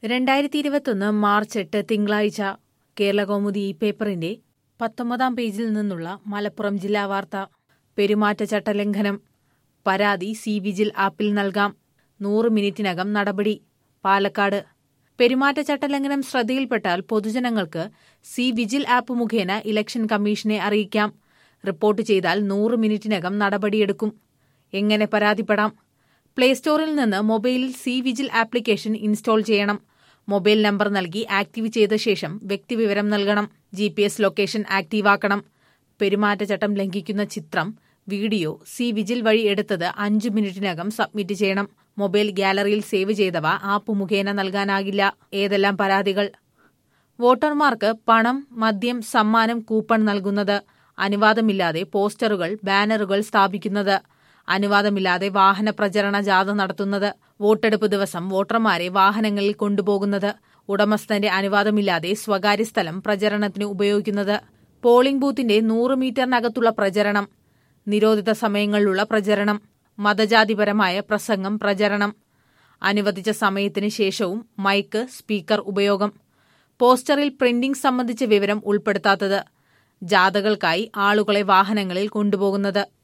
രണ്ടായിരത്തി ഇരുപത്തൊന്ന് മാർച്ച് എട്ട് തിങ്കളാഴ്ച കേരളകൗമുദി ഈ പേപ്പറിന്റെ പത്തൊമ്പതാം പേജിൽ നിന്നുള്ള മലപ്പുറം ജില്ലാ വാർത്ത പെരുമാറ്റച്ചട്ട ലംഘനം പരാതി സി വിജിൽ ആപ്പിൽ നൽകാം നൂറ് മിനിറ്റിനകം നടപടി പാലക്കാട് പെരുമാറ്റച്ചട്ട ലംഘനം ശ്രദ്ധയിൽപ്പെട്ടാൽ പൊതുജനങ്ങൾക്ക് സി വിജിൽ ആപ്പ് മുഖേന ഇലക്ഷൻ കമ്മീഷനെ അറിയിക്കാം റിപ്പോർട്ട് ചെയ്താൽ നൂറ് മിനിറ്റിനകം നടപടിയെടുക്കും എങ്ങനെ പരാതിപ്പെടാം പ്ലേ സ്റ്റോറിൽ നിന്ന് മൊബൈലിൽ സി വിജിൽ ആപ്ലിക്കേഷൻ ഇൻസ്റ്റാൾ ചെയ്യണം മൊബൈൽ നമ്പർ നൽകി ആക്റ്റീവ് ചെയ്ത ശേഷം വ്യക്തിവിവരം നൽകണം ജി പി എസ് ലൊക്കേഷൻ ആക്റ്റീവാക്കണം പെരുമാറ്റച്ചട്ടം ലംഘിക്കുന്ന ചിത്രം വീഡിയോ സി വിജിൽ വഴി എടുത്തത് അഞ്ചു മിനിറ്റിനകം സബ്മിറ്റ് ചെയ്യണം മൊബൈൽ ഗാലറിയിൽ സേവ് ചെയ്തവ ആപ്പ് മുഖേന നൽകാനാകില്ല ഏതെല്ലാം പരാതികൾ വോട്ടർമാർക്ക് പണം മദ്യം സമ്മാനം കൂപ്പൺ നൽകുന്നത് അനുവാദമില്ലാതെ പോസ്റ്ററുകൾ ബാനറുകൾ സ്ഥാപിക്കുന്നത് അനുവാദമില്ലാതെ വാഹന പ്രചരണ ജാഥ നടത്തുന്നത് വോട്ടെടുപ്പ് ദിവസം വോട്ടർമാരെ വാഹനങ്ങളിൽ കൊണ്ടുപോകുന്നത് ഉടമസ്ഥന്റെ അനുവാദമില്ലാതെ സ്വകാര്യ സ്ഥലം പ്രചരണത്തിന് ഉപയോഗിക്കുന്നത് പോളിംഗ് ബൂത്തിന്റെ നൂറ് മീറ്ററിനകത്തുള്ള പ്രചരണം നിരോധിത സമയങ്ങളിലുള്ള പ്രചരണം മതജാതിപരമായ പ്രസംഗം പ്രചരണം അനുവദിച്ച സമയത്തിന് ശേഷവും മൈക്ക് സ്പീക്കർ ഉപയോഗം പോസ്റ്ററിൽ പ്രിന്റിംഗ് സംബന്ധിച്ച വിവരം ഉൾപ്പെടുത്താത്തത് ജാഥകൾക്കായി ആളുകളെ വാഹനങ്ങളിൽ കൊണ്ടുപോകുന്നത്